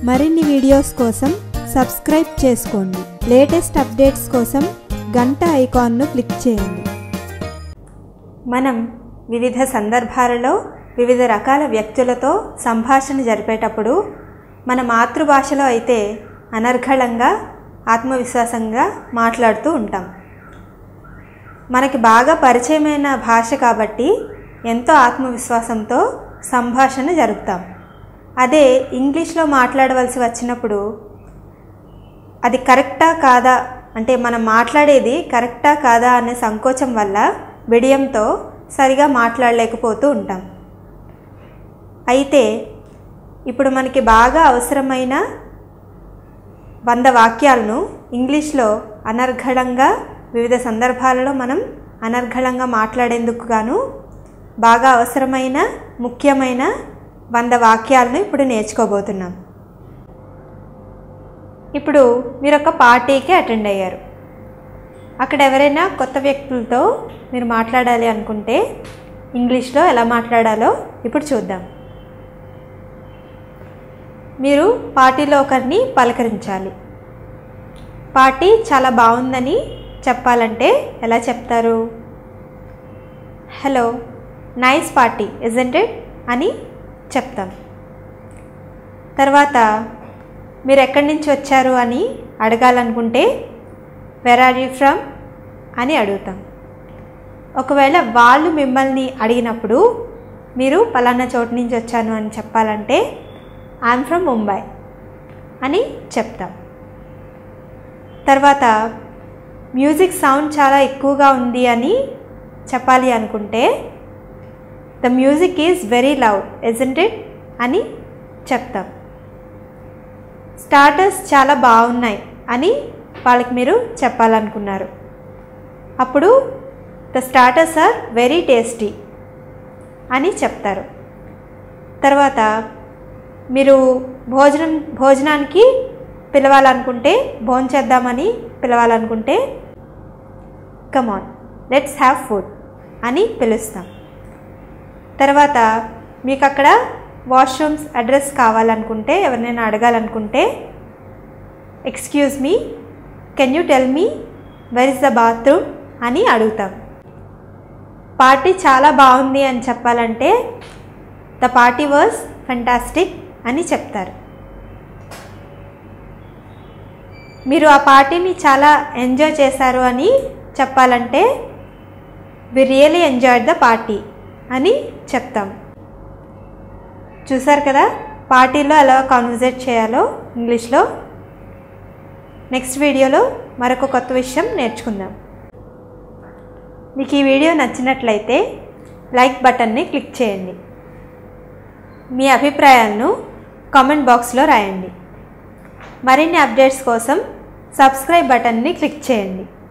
మరిన్ని వీడియోస్ కోసం సబ్స్క్రైబ్ చేసుకోండి లేటెస్ట్ అప్డేట్స్ కోసం గంట ఐకాన్ను క్లిక్ చేయండి మనం వివిధ సందర్భాలలో వివిధ రకాల వ్యక్తులతో సంభాషణ జరిపేటప్పుడు మన మాతృభాషలో అయితే అనర్ఘళంగా ఆత్మవిశ్వాసంగా మాట్లాడుతూ ఉంటాం మనకి బాగా పరిచయమైన భాష కాబట్టి ఎంతో ఆత్మవిశ్వాసంతో సంభాషణ జరుపుతాం అదే ఇంగ్లీష్లో మాట్లాడవలసి వచ్చినప్పుడు అది కరెక్టా కాదా అంటే మనం మాట్లాడేది కరెక్టా కాదా అనే సంకోచం వల్ల బిడియంతో సరిగా మాట్లాడలేకపోతూ ఉంటాం అయితే ఇప్పుడు మనకి బాగా అవసరమైన వంద వాక్యాలను ఇంగ్లీష్లో అనర్ఘళంగా వివిధ సందర్భాలలో మనం అనర్ఘళంగా మాట్లాడేందుకు గాను బాగా అవసరమైన ముఖ్యమైన వంద వాక్యాలను ఇప్పుడు నేర్చుకోబోతున్నాం ఇప్పుడు మీరు ఒక పార్టీకి అటెండ్ అయ్యారు అక్కడ ఎవరైనా కొత్త వ్యక్తులతో మీరు మాట్లాడాలి అనుకుంటే ఇంగ్లీష్లో ఎలా మాట్లాడాలో ఇప్పుడు చూద్దాం మీరు పార్టీలో ఒకరిని పలకరించాలి పార్టీ చాలా బాగుందని చెప్పాలంటే ఎలా చెప్తారు hello nice party isn't it అని చెప్తాం తర్వాత మీరు ఎక్కడి నుంచి వచ్చారు అని అడగాలనుకుంటే వెర్ ఆర్ యూ ఫ్రమ్ అని అడుగుతాం ఒకవేళ వాళ్ళు మిమ్మల్ని అడిగినప్పుడు మీరు పలానా చోటు నుంచి వచ్చాను అని చెప్పాలంటే ఐఎమ్ ఫ్రమ్ ముంబై అని చెప్తాం తర్వాత మ్యూజిక్ సౌండ్ చాలా ఎక్కువగా ఉంది అని చెప్పాలి అనుకుంటే the music is very loud isn't it అని చెప్తాం స్టార్టర్స్ చాలా బాగున్నాయి అని వాళ్ళకి మీరు చెప్పాలనుకున్నారు అప్పుడు the starters are very tasty అని చెప్తారు తర్వాత మీరు భోజనం భోజనానికి పిలవాలనుకుంటే భోజనం చేద్దామని పిలవాలనుకుంటే కమాన్ లెట్స్ హ్యావ్ ఫుడ్ అని పిలుస్తాం తర్వాత మీకు అక్కడ వాష్రూమ్స్ అడ్రస్ కావాలనుకుంటే ఎవరినైనా అడగాలనుకుంటే excuse me can you tell me where is the bathroom అని అడుగుతాం పార్టీ చాలా బాగుంది అని చెప్పాలంటే ద పార్టీ వాజ్ ఫెంటాస్టిక్ అని చెప్తారు మీరు ఆ పార్టీని చాలా ఎంజాయ్ చేశారు అని చెప్పాలంటే we really enjoyed the party అని చెప్తాం చూసారు కదా పార్టీలో ఎలా కాన్వర్జేట్ చేయాలో ఇంగ్లీష్లో నెక్స్ట్ వీడియోలో మరొక కొత్త విషయం నేర్చుకుందాం మీకు ఈ వీడియో నచ్చినట్లయితే లైక్ బటన్ని క్లిక్ చేయండి మీ అభిప్రాయాలను కామెంట్ బాక్స్లో రాయండి మరిన్ని అప్డేట్స్ కోసం సబ్స్క్రైబ్ బటన్ని క్లిక్ చేయండి